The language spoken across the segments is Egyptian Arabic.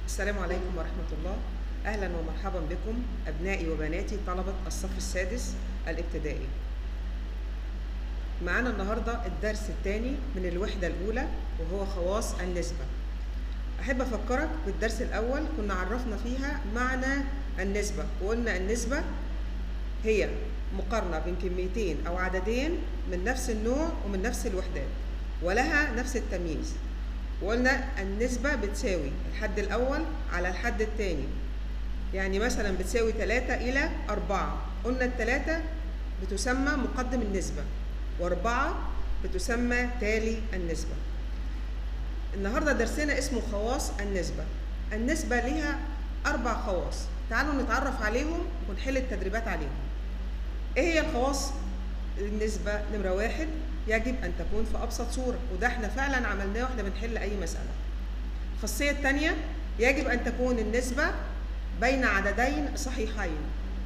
السلام عليكم ورحمة الله أهلا ومرحبا بكم أبنائي وبناتي طلبة الصف السادس الابتدائي معانا النهاردة الدرس الثاني من الوحدة الأولى وهو خواص النسبة أحب أفكرك بالدرس الأول كنا عرفنا فيها معنى النسبة وقلنا النسبة هي مقارنة بين كميتين أو عددين من نفس النوع ومن نفس الوحدات ولها نفس التمييز وقلنا النسبة بتساوي الحد الأول على الحد الثاني يعني مثلا بتساوي 3 إلى 4 قلنا الثلاثة بتسمى مقدم النسبة وأربعة بتسمى تالي النسبة النهاردة درسنا اسمه خواص النسبة النسبة لها أربع خواص تعالوا نتعرف عليهم ونحل التدريبات عليهم إيه هي الخواص النسبة نمرة واحد يجب أن تكون في أبسط صورة وده احنا فعلا عملناه واحنا بنحل أي مسألة الخاصية الثانية يجب أن تكون النسبة بين عددين صحيحين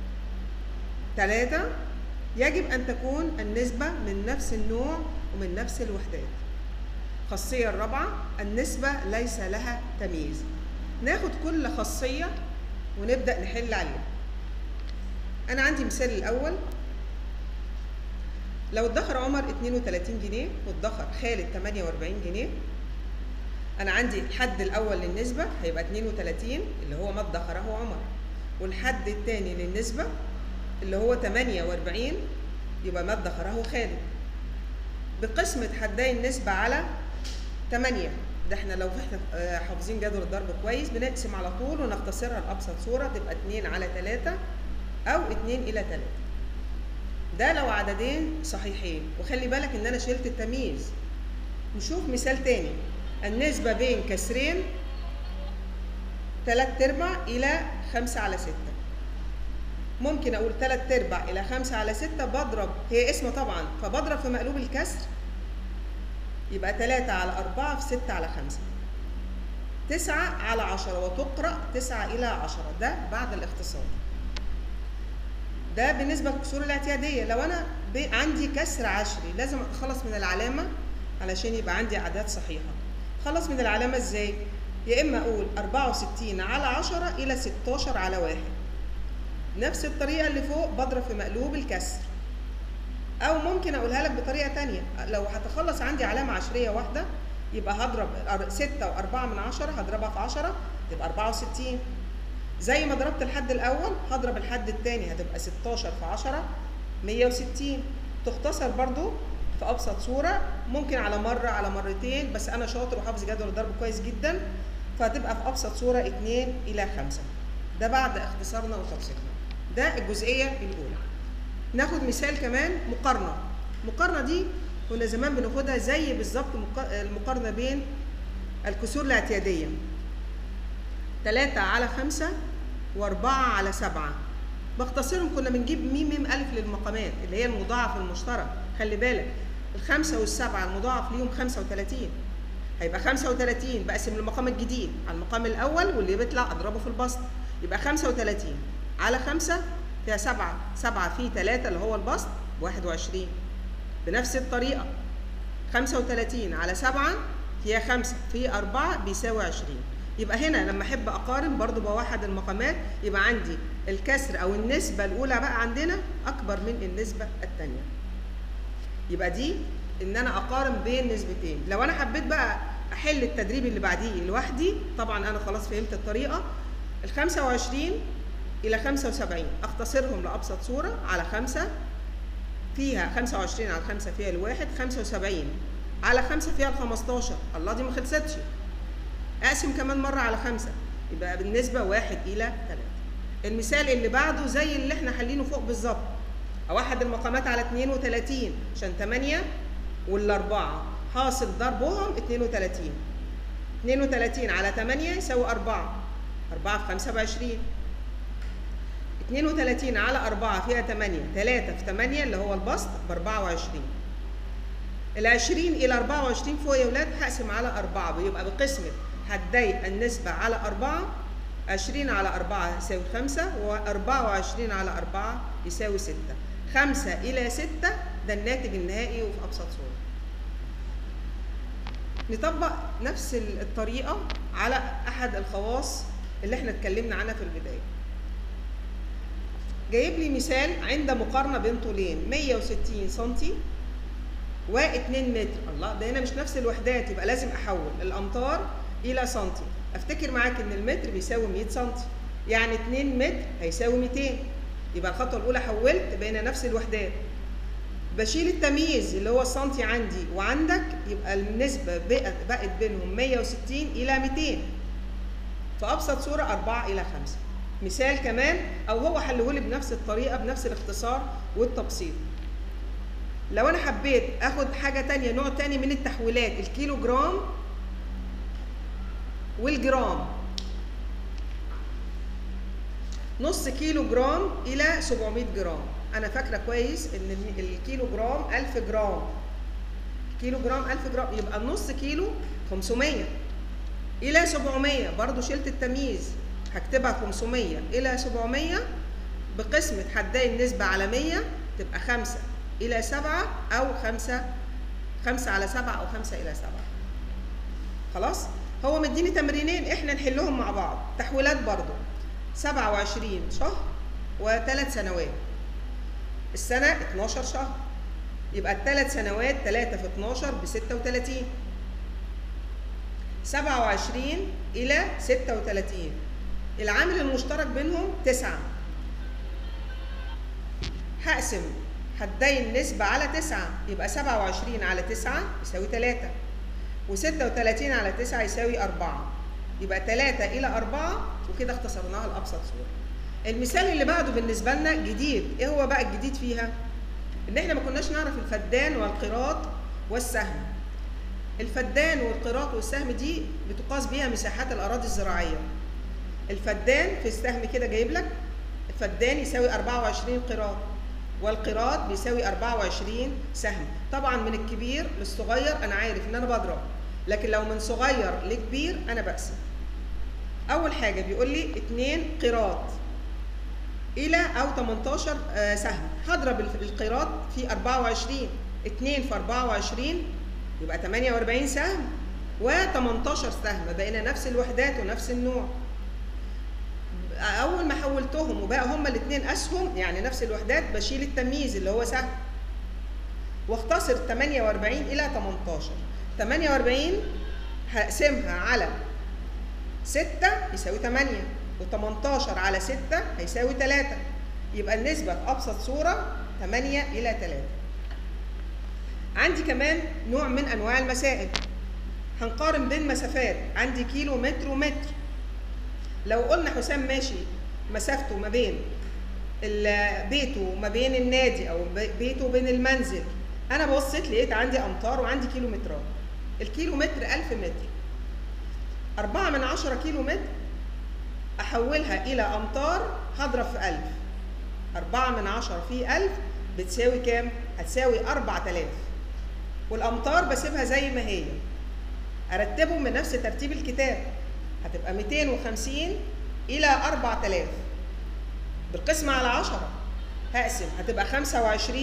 ثلاثة يجب أن تكون النسبة من نفس النوع ومن نفس الوحدات الخاصية الرابعة النسبة ليس لها تمييز ناخد كل خاصية ونبدأ نحل عليها أنا عندي مثال الأول لو ادخر عمر 32 جنيه وادخر خالد 48 جنيه انا عندي الحد الاول للنسبه هيبقى 32 اللي هو ما ادخره عمر والحد الثاني للنسبه اللي هو 48 يبقى ما ادخره خالد بقسمة حدي النسبة على 8 ده احنا لو احنا حافظين جدول الضرب كويس بنقسم على طول ونختصرها لأبسط صورة تبقى 2 على 3 أو 2 إلى 3 ده لو عددين صحيحين وخلي بالك ان انا شلت التمييز نشوف مثال تاني النسبة بين كسرين تلات ارباع الى خمسة على ستة ممكن اقول تلات ارباع الى خمسة على ستة بضرب هي اسمه طبعا فبضرب في مقلوب الكسر يبقى تلاتة على أربعة في ستة على خمسة تسعة على عشرة وتقرأ تسعة إلى عشرة ده بعد الاختصار ده بالنسبه للكسور الاعتياديه لو انا عندي كسر عشري لازم اتخلص من العلامه علشان يبقى عندي اعداد صحيحه خلص من العلامه ازاي يا اما اقول 64 على 10 الى 16 على 1 نفس الطريقه اللي فوق بضرب في مقلوب الكسر او ممكن اقولها لك بطريقه تانية لو هتخلص عندي علامه عشريه واحده يبقى هضرب 6 و4 من 10 هضربها في 10 تبقى 64 زي ما ضربت الحد الاول هضرب الحد الثاني هتبقى 16 في 10 160 تختصر برضو في ابسط صوره ممكن على مره على مرتين بس انا شاطر وحافظ جدول الضرب كويس جدا فهتبقى في ابسط صوره 2 الى 5 ده بعد اختصارنا وتبسيطنا ده الجزئيه الاولى ناخد مثال كمان مقارنه المقارنه دي كنا زمان بناخدها زي بالظبط المقارنه بين الكسور الاعتياديه 3 على 5 و4 على 7 بختصرهم كنا بنجيب ميم ميم ألف للمقامات اللي هي المضاعف المشترك خلي بالك الخمسة والسبعة المضاعف ليهم 35 هيبقى 35 بقسم المقام الجديد على المقام الأول واللي بيطلع أضربه في البسط يبقى 35 على 5 فيها 7 7 في 3 اللي هو البسط 21 بنفس الطريقة 35 على 7 فيها 5 في 4 بيساوي 20 يبقى هنا لما احب اقارن برضو بوحد المقامات يبقى عندي الكسر او النسبه الاولى بقى عندنا اكبر من النسبه الثانيه يبقى دي ان انا اقارن بين نسبتين لو انا حبيت بقى احل التدريب اللي بعديه لوحدي طبعا انا خلاص فهمت الطريقه ال 25 الى 75 اختصرهم لابسط صوره على 5 فيها 25 على 5 فيها الواحد 75 على 5 فيها ال 15 الله دي ما خلصتش اقسم كمان مره على خمسة يبقى بالنسبه واحد الى ثلاثة المثال اللي بعده زي اللي احنا حلينه فوق بالظبط اوحد المقامات على 32 عشان 8 والاربعه حاصل ضربهم 32 32 على 8 يساوي 4 4 في 25 32 على 4 فيها 8 3 في 8 اللي هو البسط ب 24 ال 20 الى 24 فوق يا ولاد هقسم على 4 بيبقى بقسمه حدي النسبة على أربعة عشرين على أربعة يساوي خمسة وأربعة وعشرين على أربعة يساوي ستة خمسة إلى ستة ده الناتج النهائي وفي أبسط صورة نطبق نفس الطريقة على أحد الخواص اللي احنا اتكلمنا عنها في البداية جايب لي مثال عند مقارنة بين طولين 160 سنتي و2 متر الله ده هنا مش نفس الوحدات يبقى لازم احول الامتار الى سنتي افتكر معاك ان المتر بيساوي 100 سنتي يعني 2 متر هيساوي 200 يبقى الخطوه الاولى حولت بين نفس الوحدات بشيل التمييز اللي هو السنتي عندي وعندك يبقى النسبه بقت بقت بينهم 160 الى 200 فابسط صوره 4 الى 5 مثال كمان او هو حله لي بنفس الطريقه بنفس الاختصار والتبسيط لو انا حبيت اخد حاجه تانية نوع تاني من التحويلات الكيلو جرام والجرام نص كيلو جرام الى 700 جرام انا فاكره كويس ان الكيلو جرام 1000 جرام كيلو جرام 1000 جرام يبقى النص كيلو 500 الى 700 برضو شلت التمييز هكتبها 500 الى 700 بقسمه حداي النسبه على 100 تبقى 5 إلى سبعة أو خمسة خمسة على سبعة أو خمسة إلى سبعة خلاص هو مديني تمرينين إحنا نحلهم مع بعض تحويلات برضو سبعة وعشرين شهر وثلاث سنوات السنة 12 شهر يبقى الثلاث سنوات 3 في 12 ب 36 27 إلى 36 العامل المشترك بينهم 9 هقسم حدي النسبة على 9 يبقى 27 على 9 يساوي 3 و36 على 9 يساوي 4 يبقى 3 إلى 4 وكده اختصرناها لأبسط صورة. المثال اللي بعده بالنسبة لنا جديد، إيه هو بقى الجديد فيها؟ إن إحنا ما كناش نعرف الفدان والقيراط والسهم. الفدان والقيراط والسهم دي بتقاس بيها مساحات الأراضي الزراعية. الفدان في السهم كده جايب لك الفدان يساوي 24 قيراط والقيراط بيساوي 24 سهم طبعا من الكبير للصغير انا عارف ان انا بضرب لكن لو من صغير لكبير انا بقسم اول حاجه بيقول لي 2 قيراط الى او 18 سهم هضرب القيراط في 24 2 في 24 يبقى 48 سهم و18 سهم بقينا نفس الوحدات ونفس النوع اول ما حولتهم وبقى هما الاثنين اسهم يعني نفس الوحدات بشيل التمييز اللي هو سهم واختصر 48 الى 18 48 هقسمها على 6 يساوي 8 و18 على 6 هيساوي 3 يبقى النسبة في أبسط صورة 8 إلى 3 عندي كمان نوع من أنواع المسائل هنقارن بين مسافات عندي كيلو متر ومتر لو قلنا حسام ماشي مسافته ما بين بيته وما بين النادي او بيته وبين المنزل انا بصيت لقيت عندي امتار وعندي كيلو مترات الكيلو متر 1000 متر 4 من 10 كيلو متر احولها الى امتار هضرب في 1000 4 من 10 في 1000 بتساوي كام هتساوي 4000 والامتار بسيبها زي ما هي ارتبهم من نفس ترتيب الكتاب هتبقى 250 إلى 4000 بالقسمة على 10 هقسم هتبقى 25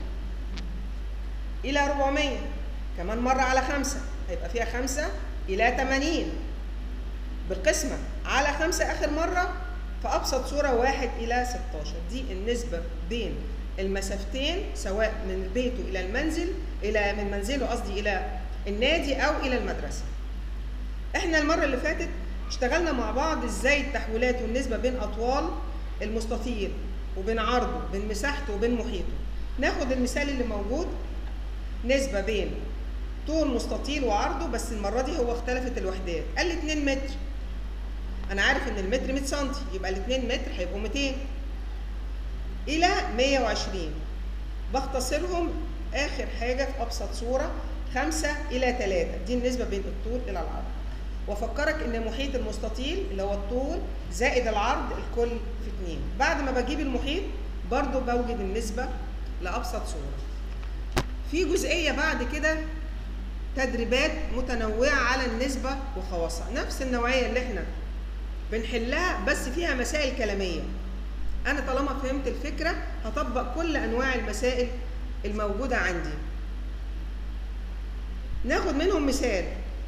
إلى 400 كمان مرة على 5 هيبقى فيها 5 إلى 80 بالقسمة على 5 آخر مرة فأبسط صورة 1 إلى 16 دي النسبة بين المسافتين سواء من بيته إلى المنزل إلى من منزله قصدي إلى النادي أو إلى المدرسة احنا المرة اللي فاتت اشتغلنا مع بعض ازاي التحويلات والنسبة بين أطوال المستطيل وبين عرضه بين مساحته وبين محيطه ناخد المثال اللي موجود نسبة بين طول مستطيل وعرضه بس المرة دي هو اختلفت الوحدات قال لي 2 متر أنا عارف إن المتر 100 سم يبقى ال 2 متر هيبقوا 200 إلى 120 بختصرهم آخر حاجة في أبسط صورة 5 إلى 3 دي النسبة بين الطول إلى العرض وافكرك ان محيط المستطيل اللي هو الطول زائد العرض الكل في 2 بعد ما بجيب المحيط برضو بوجد النسبة لأبسط صورة في جزئية بعد كده تدريبات متنوعة على النسبة وخواصها نفس النوعية اللي احنا بنحلها بس فيها مسائل كلامية أنا طالما فهمت الفكرة هطبق كل أنواع المسائل الموجودة عندي ناخد منهم مثال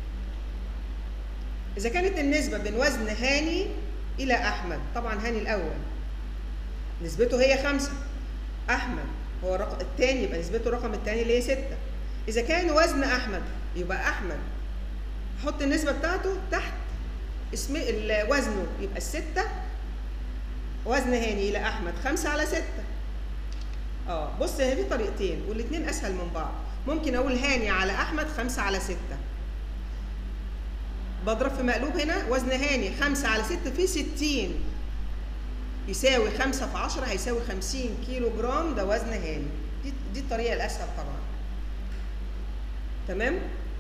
اذا كانت النسبه بين وزن هاني الى احمد طبعا هاني الاول نسبته هي خمسة احمد هو الرقم الثاني يبقى نسبته الرقم الثاني اللي هي ستة اذا كان وزن احمد يبقى احمد حط النسبه بتاعته تحت اسم ال- وزنه يبقى الستة وزن هاني الى احمد خمسة على ستة اه بص هي في طريقتين والاثنين اسهل من بعض ممكن اقول هاني على احمد خمسة على ستة بضرب في مقلوب هنا وزن هاني خمسة على ستة في ستين يساوي خمسة في عشرة هيساوي خمسين كيلو جرام ده وزن هاني دي, دي الطريقة الأسهل طبعا تمام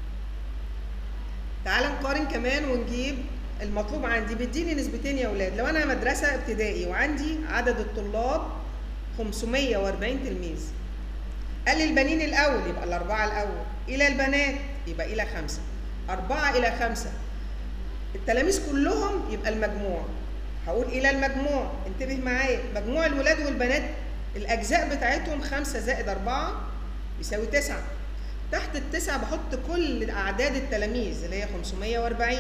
تعال نقارن كمان ونجيب المطلوب عندي بيديني نسبتين يا ولاد لو انا مدرسه ابتدائي وعندي عدد الطلاب 540 تلميذ قال لي البنين الاول يبقى الاربعه الاول الى البنات يبقى الى خمسه اربعه الى خمسه التلاميذ كلهم يبقى المجموع هقول الى المجموع انتبه معايا مجموع الولاد والبنات الاجزاء بتاعتهم خمسة زائد أربعة يساوي تسعة تحت التسعة بحط كل أعداد التلاميذ اللي هي 540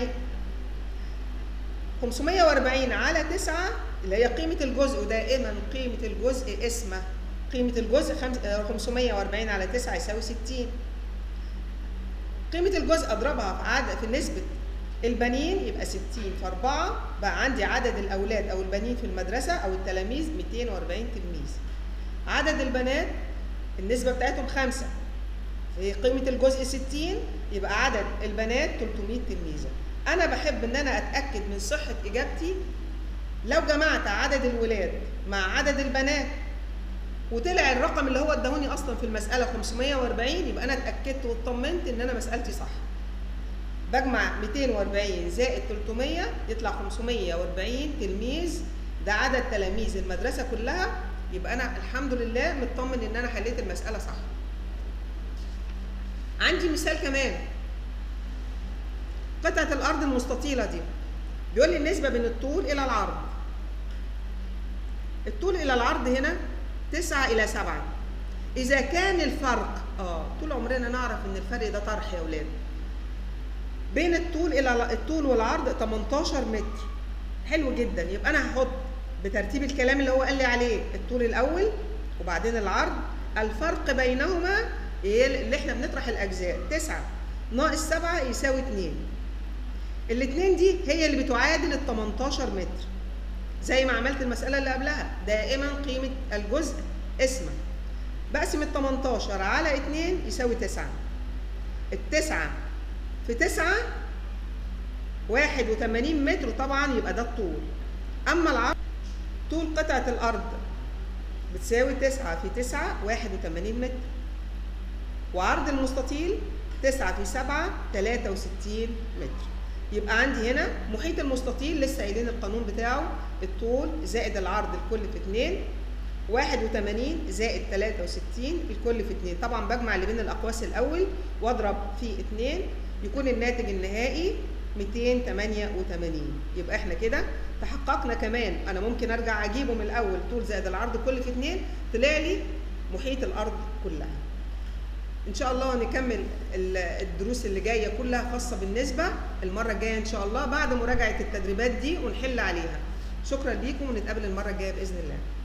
540 على 9 اللي هي قيمة الجزء ودائما قيمة الجزء اسمه قيمة الجزء خمس- آه، 540 على 9 يساوي 60 قيمة الجزء أضربها في عدد في نسبة البنين يبقى 60 في 4 بقى عندي عدد الأولاد أو البنين في المدرسة أو التلاميذ 240 تلميذ عدد البنات النسبة بتاعتهم 5 في قيمة الجزء 60 يبقى عدد البنات 300 تلميذة أنا بحب إن أنا أتأكد من صحة إجابتي لو جمعت عدد الولاد مع عدد البنات وطلع الرقم اللي هو اداهوني اصلا في المساله 540 يبقى انا اتاكدت واطمنت ان انا مسالتي صح بجمع 240 زائد 300 يطلع 540 تلميذ ده عدد تلاميذ المدرسه كلها يبقى انا الحمد لله مطمن ان انا حليت المساله صح عندي مثال كمان قطعه الارض المستطيله دي بيقول لي النسبه بين الطول الى العرض الطول الى العرض هنا 9 الى 7 اذا كان الفرق اه طول عمرنا نعرف ان الفرق ده طرح يا اولاد بين الطول الى الطول والعرض 18 متر حلو جدا يبقى انا هحط بترتيب الكلام اللي هو قال لي عليه الطول الاول وبعدين العرض الفرق بينهما إيه اللي احنا بنطرح الاجزاء 9 ناقص 7 يساوي 2 الاثنين دي هي اللي بتعادل ال 18 متر زي ما عملت المسألة اللي قبلها دائما قيمة الجزء اسمه بقسم ال 18 على 2 يساوي 9 التسعة في 9 81 متر طبعا يبقى ده الطول أما العرض طول قطعة الأرض بتساوي 9 في 9 81 متر وعرض المستطيل 9 في 7 63 متر يبقى عندي هنا محيط المستطيل لسه قايلين القانون بتاعه الطول زائد العرض الكل في 2 81 زائد 63 الكل في 2 طبعا بجمع اللي بين الاقواس الاول واضرب في 2 يكون الناتج النهائي 288 يبقى احنا كده تحققنا كمان انا ممكن ارجع اجيبه من الاول طول زائد العرض كل في 2 طلع لي محيط الارض كلها ان شاء الله نكمل الدروس اللي جايه كلها خاصه بالنسبه المره الجايه ان شاء الله بعد مراجعه التدريبات دي ونحل عليها شكرا ليكم ونتقابل المره الجايه باذن الله